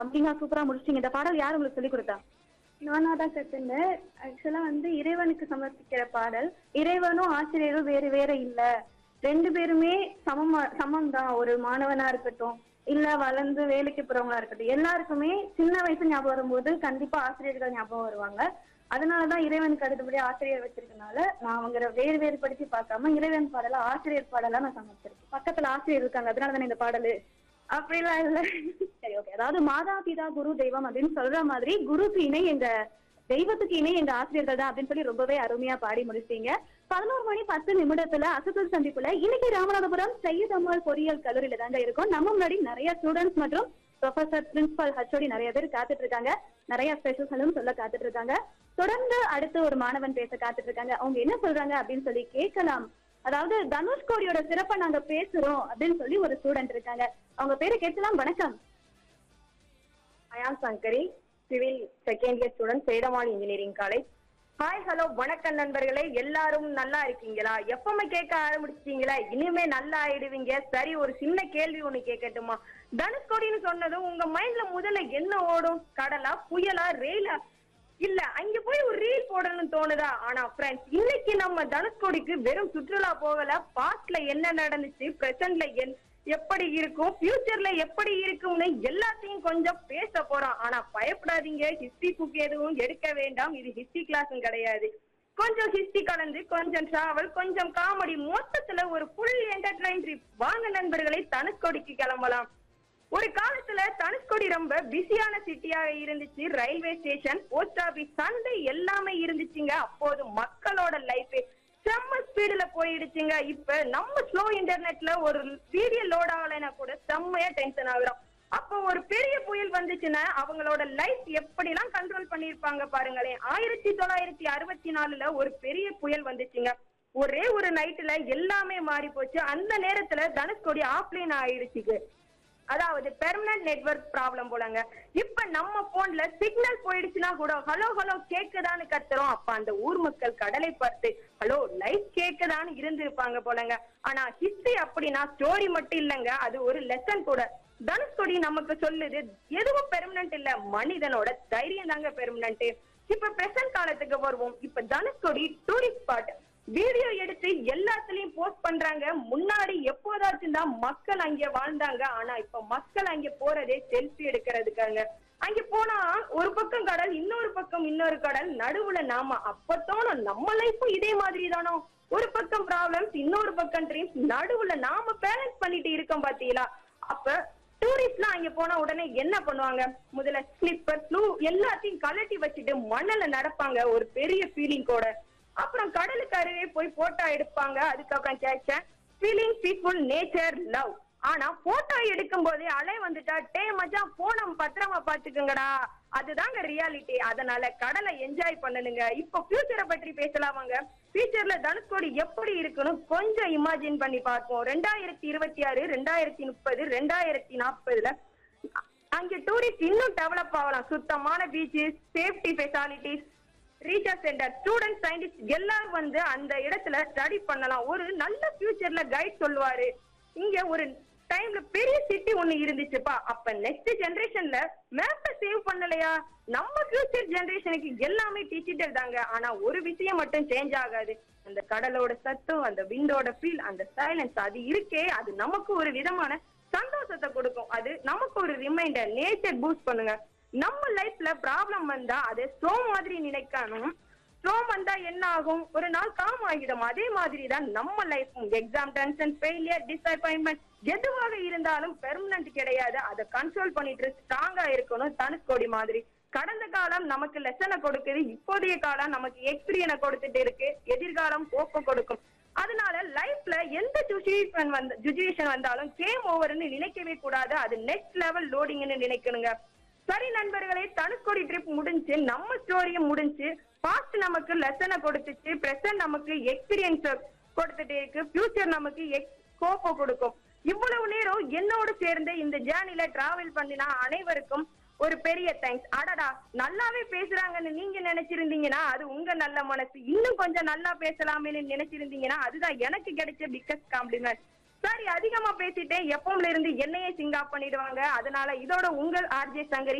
அப்படிங்க சூப்பரா முடிச்சிட்டீங்க இந்த பாடல் யார் உங்களுக்கு சொல்லி கொடுத்தா நானா தான் கத்துனேன் ஆக்சுவலா வந்து இறைவனுக்கு சமர்ப்பிக்கிற பாடல் இறைவனும் ஆசிரியரும் வேறு வேற இல்ல ரெண்டு பேருமே சமமா சமம் தான் ஒரு மாணவனா இருக்கட்டும் இல்ல வளர்ந்து வேலைக்கு போறவங்களா இருக்கட்டும் எல்லாருக்குமே சின்ன வயசு ஞாபகம் வரும்போது கண்டிப்பா ஆசிரியர்கள் ஞாபகம் வருவாங்க அதனாலதான் இறைவனுக்கு அடுத்தபடி ஆசிரியர் வச்சிருக்கனால நான் அவங்க வேறு வேறுபடுத்தி பார்க்காம இறைவன் பாடல ஆசிரியர் பாடலா நான் சமைச்சிருக்கேன் பக்கத்துல ஆசிரியர் இருக்காங்க அதனால தானே இந்த பாடலு அப்படிலாம் இல்ல சரி ஓகே அதாவது மாதா பிதா குரு தெய்வம் அப்படின்னு சொல்ற மாதிரி குருக்கு இணை எங்க தெய்வத்துக்கு இணை எங்க ஆசிரியர்கள் தான் அப்படின்னு சொல்லி ரொம்பவே அருமையா பாடி முடிச்சிட்டீங்க பதினோரு மணி பத்து நிமிடத்துல அசத்தல் சந்திப்புல இன்னைக்கு ராமநாதபுரம் சையத் அம்மாள் பொறியியல் கல்லூரியில தாங்க இருக்கும் நம்ம முன்னாடி நிறைய ஸ்டூடெண்ட்ஸ் மற்றும் ப்ரொஃபசர் பிரின்சிபல் ஹச்ஓடி நிறைய பேர் காத்துட்டு இருக்காங்க நிறைய ஸ்பெஷல்களும் சொல்ல காத்துட்டு இருக்காங்க தொடர்ந்து அடுத்து ஒரு மாணவன் பேச காத்துட்டு இருக்காங்க அவங்க என்ன சொல்றாங்க அப்படின்னு சொல்லி கேட்கலாம் அதாவது தனுஷ்கோடியோட சிறப்பை நாங்க பேசுறோம் அப்படின்னு சொல்லி ஒரு ஸ்டூடெண்ட் இருக்காங்க அவங்க பேரை கேட்கலாம் வணக்கம் I'm Shankari civil second year student சேடமால் இன்ஜினியரிங் காலேஜ் ஹாய் ஹலோ வணக்கம் நண்பர்களே எல்லாரும் நல்லா இருக்கீங்களா எப்பவுமே கேட்க ஆரம்பிச்சிட்டீங்களா இனிமே நல்லா ஆயிடுவீங்க சரி ஒரு சின்ன கேள்வி ஒண்ணு கேட்கட்டுமா தனுஷ்கோடின்னு சொன்னதும் உங்க மைண்ட்ல முதல்ல என்ன ஓடும் கடலா புயலா ரெயிலா இல்ல அங்க போய் ஒரு ரீல் போடணும்னு தோணுதா ஆனா ஃப்ரெண்ட்ஸ் இன்னைக்கு நம்ம தனுஷ்கோடிக்கு வெறும் சுற்றுலா போகல பாஸ்ட்ல என்ன நடந்துச்சு பிரசன்ட்ல என் எப்படி இருக்கும் ஃபியூச்சர்ல எப்படி இருக்கும்னு எல்லாத்தையும் கொஞ்சம் பேச போறோம் ஆனா பயப்படாதீங்க ஹிஸ்டரி புக் எதுவும் எடுக்க வேண்டாம் இது ஹிஸ்டரி கிளாஸும் கிடையாது கொஞ்சம் ஹிஸ்டரி கலந்து கொஞ்சம் டிராவல் கொஞ்சம் காமெடி மொத்தத்துல ஒரு ஃபுல் என்டர்டைன் ட்ரிப் வாங்க நண்பர்களை தனுஷ்கோடிக்கு கிளம்பலாம் ஒரு காலத்துல தனுஷ்கோடி ரொம்ப பிஸியான சிட்டியாக இருந்துச்சு ரயில்வே ஸ்டேஷன் போஸ்ட் ஆபீஸ் சந்தை எல்லாமே இருந்துச்சுங்க அப்போது மக்களோட லைஃப் செம்ம ஸ்பீடுல போயிடுச்சுங்க இப்ப நம்ம ஸ்லோ இன்டர்நெட்ல ஒரு வீடியோ லோட் ஆகலைன்னா கூட செம்மையா டென்ஷன் ஆகுறோம் அப்போ ஒரு பெரிய புயல் வந்துச்சுன்னா அவங்களோட லைஃப் எப்படிலாம் கண்ட்ரோல் பண்ணிருப்பாங்க பாருங்களேன் ஆயிரத்தி தொள்ளாயிரத்தி அறுபத்தி நாலுல ஒரு பெரிய புயல் வந்துச்சுங்க ஒரே ஒரு நைட்டுல எல்லாமே மாறி போச்சு அந்த நேரத்துல தனுஷ்கோடி ஆஃப்லைன் ஆயிடுச்சுங்க அதாவது பெர்மனன்ட் நெட்வொர்க் ப்ராப்ளம் போலங்க இப்ப நம்ம போன்ல சிக்னல் போயிடுச்சுன்னா கூட ஹலோ ஹலோ கேக்குதான்னு கத்துறோம் அப்ப அந்த ஊர் மக்கள் கடலை பார்த்து ஹலோ லைஃப் கேக்குதான்னு இருந்திருப்பாங்க போலங்க ஆனா ஹிஸ்டரி அப்படின்னா ஸ்டோரி மட்டும் இல்லைங்க அது ஒரு லெசன் கூட தனுஷ்கோடி நமக்கு சொல்லுது எதுவும் பெர்மனன்ட் இல்ல மனிதனோட தைரியம் தாங்க பெர்மனன்ட் இப்ப பிரசன்ட் காலத்துக்கு வருவோம் இப்ப தனுஷ்கோடி டூரிஸ்ட் ஸ்பாட் வீடியோ எடுத்து எல்லாத்துலயும் போஸ்ட் பண்றாங்க முன்னாடி எப்போதாச்சும் தான் மக்கள் அங்க வாழ்ந்தாங்க ஆனா இப்ப மக்கள் அங்க போறதே செல்ஃபி எடுக்கிறதுக்காங்க அங்க போனா ஒரு பக்கம் கடல் இன்னொரு பக்கம் இன்னொரு கடல் நடுவுல நாம அப்ப தோணும் நம்ம லைஃபும் இதே மாதிரி தானோ ஒரு பக்கம் ப்ராப்ளம்ஸ் இன்னொரு பக்கம் ட்ரீம்ஸ் நடுவுல நாம பேலன்ஸ் பண்ணிட்டு இருக்கோம் பாத்தீங்களா அப்ப டூரிஸ்ட்லாம் அங்க போனா உடனே என்ன பண்ணுவாங்க முதல்ல ஸ்லிப்பர் ப்ளூ எல்லாத்தையும் கலட்டி வச்சுட்டு மண்ணுல நடப்பாங்க ஒரு பெரிய ஃபீலிங்கோட அப்புறம் கடலுக்கு அருகே போய் போட்டோ எடுப்பாங்க அதுக்கப்புறம் கேட்சேன் ஃபீலிங் பீஸ்ஃபுல் நேச்சர் லவ் ஆனா போட்டோ எடுக்கும் போதே அலை வந்துட்டா டே மச்சான் போன பத்திரமா பாத்துக்குங்கடா அதுதாங்க ரியாலிட்டி அதனால கடலை என்ஜாய் பண்ணணுங்க இப்ப ஃபியூச்சரை பற்றி பேசலாமாங்க ஃபியூச்சர்ல தனுஷ்கோடி எப்படி இருக்குன்னு கொஞ்சம் இமேஜின் பண்ணி பார்ப்போம் ரெண்டாயிரத்தி இருபத்தி ஆறு ரெண்டாயிரத்தி முப்பது ரெண்டாயிரத்தி நாற்பதுல அங்க டூரிஸ்ட் இன்னும் டெவலப் ஆகலாம் சுத்தமான beaches safety facilities research centre student scientist எல்லாரும் வந்து அந்த இடத்துல ஸ்டடி பண்ணலாம் ஒரு நல்ல ஃபியூச்சர்ல கைட் சொல்லுவாரு இங்க ஒரு டைம்ல பெரிய சிட்டி ஒண்ணு இருந்துச்சுப்பா அப்ப நெக்ஸ்ட் ஜெனரேஷன்ல மேப்ப சேவ் பண்ணலையா நம்ம ஃபியூச்சர் ஜெனரேஷனுக்கு எல்லாமே டிஜிட்டல் தாங்க ஆனா ஒரு விஷயம் மட்டும் சேஞ்ச் ஆகாது அந்த கடலோட சத்தம் அந்த விண்டோட ஃபீல் அந்த சைலன்ஸ் அது இருக்கே அது நமக்கு ஒரு விதமான சந்தோஷத்தை கொடுக்கும் அது நமக்கு ஒரு ரிமைண்டர் நேச்சர் பூஸ்ட் பண்ணுங்க நம்ம லைஃப்ல ப்ராப்ளம் வந்தா அதை ஸ்லோ மாதிரி நினைக்கணும் ஸ்லோ வந்தா என்ன ஆகும் ஒரு நாள் காம் ஆகிடும் அதே மாதிரி தான் நம்ம லைஃப்பும் எக்ஸாம் டென்ஷன் ஃபெயிலியர் டிசப்பாயின்மெண்ட் எதுவாக இருந்தாலும் பெர்மனன்ட் கிடையாது அதை கண்ட்ரோல் பண்ணிட்டு ஸ்ட்ராங்கா இருக்கணும் தனுஷ்கோடி மாதிரி கடந்த காலம் நமக்கு லெசனை கொடுக்குது இப்போதைய காலம் நமக்கு எக்ஸ்பீரியனை கொடுத்துட்டு இருக்கு எதிர்காலம் போக்க கொடுக்கும் அதனால லைஃப்ல எந்த சுச்சுவேஷன் வந்து சுச்சுவேஷன் வந்தாலும் கேம் ஓவர்னு நினைக்கவே கூடாது அது நெக்ஸ்ட் லெவல் லோடிங்னு நினைக்கணுங்க சரி நண்பர்களே தனுஷ்கோடி ட்ரிப் முடிஞ்சு நம்ம ஸ்டோரியும் முடிஞ்சு பாஸ்ட் நமக்கு லெசனை கொடுத்துச்சு பிரசன்ட் நமக்கு எக்ஸ்பீரியன்ஸ் கொடுத்துட்டே இருக்கு ஃபியூச்சர் நமக்கு ஸ்கோப்பை கொடுக்கும் இவ்வளவு நேரம் என்னோட சேர்ந்து இந்த ஜேர்னில டிராவல் பண்ணினா அனைவருக்கும் ஒரு பெரிய தேங்க்ஸ் அடடா நல்லாவே பேசுறாங்கன்னு நீங்க நினைச்சிருந்தீங்கன்னா அது உங்க நல்ல மனசு இன்னும் கொஞ்சம் நல்லா பேசலாமேன்னு நினைச்சிருந்தீங்கன்னா அதுதான் எனக்கு கிடைச்ச பிக்கஸ்ட் காம்ப்ளிமெண்ட் சரி அதிகமா பேசிட்டேன் எப்பவும்ல இருந்து என்னையே சிங் ஆஃப் பண்ணிடுவாங்க அதனால இதோட உங்கள் ஆர்ஜே சங்கரி